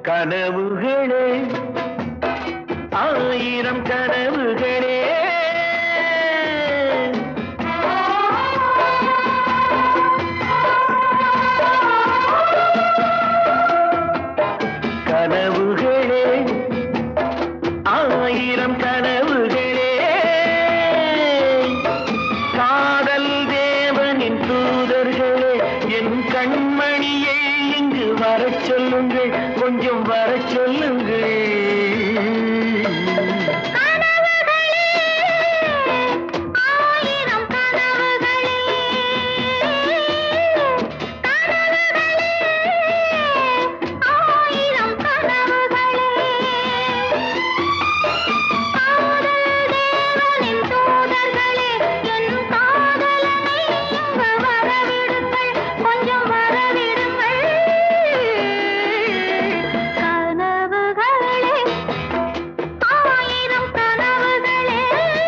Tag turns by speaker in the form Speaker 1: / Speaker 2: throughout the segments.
Speaker 1: கனவுகளே ஆயிரம் கனவுகளே கனவுகளே ஆயிரம் கனவுகளே காதல் தேவனின் தூதர்களே என் கண்மணியை இங்கு வரச் சொல்லுங்கள் கொஞ்சம் வரச் சொல்லுங்கள்
Speaker 2: ஆயிரம் கனவுகளே ஆயிரம் கனவுகளே காதல் தேவனின் தூதர்களே என் காதலனை இங்கு வரவிடுங்கள் கொஞ்சம் வரவிடுங்கள் கனவுகளே ஆயிரம் கனவுகளே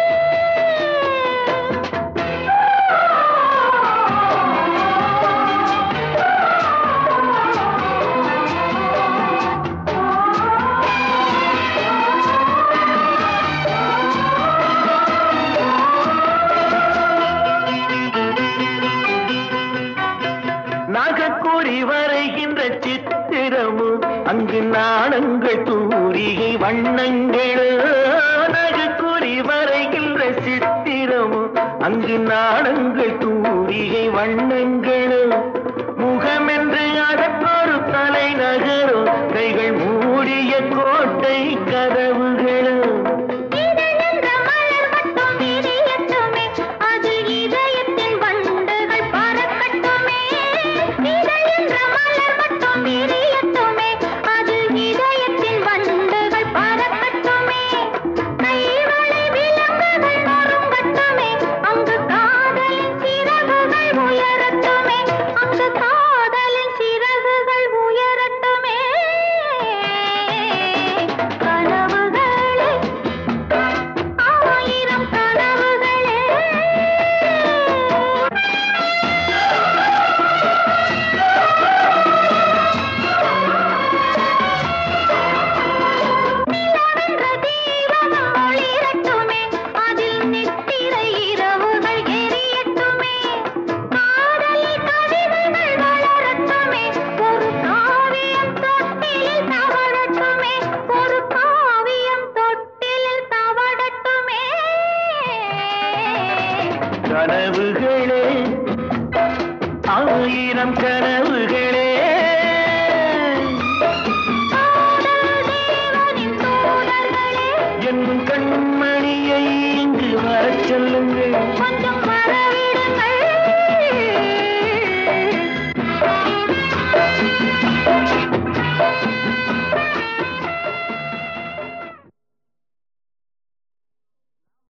Speaker 1: நாகக்கூறி வரைகின்ற சித்திரமும் அங்கு நாணங்கள் தூரிகை வண்ணங்கள் நகக்கூறி வரைகின்ற சித்திரமும் அங்கு நாணங்கள் தூரிகை வண்ணங்கள் முகமென்று அதற்கொரு தலைநகரும் கைகள் மூடிய கோட்டை கதவு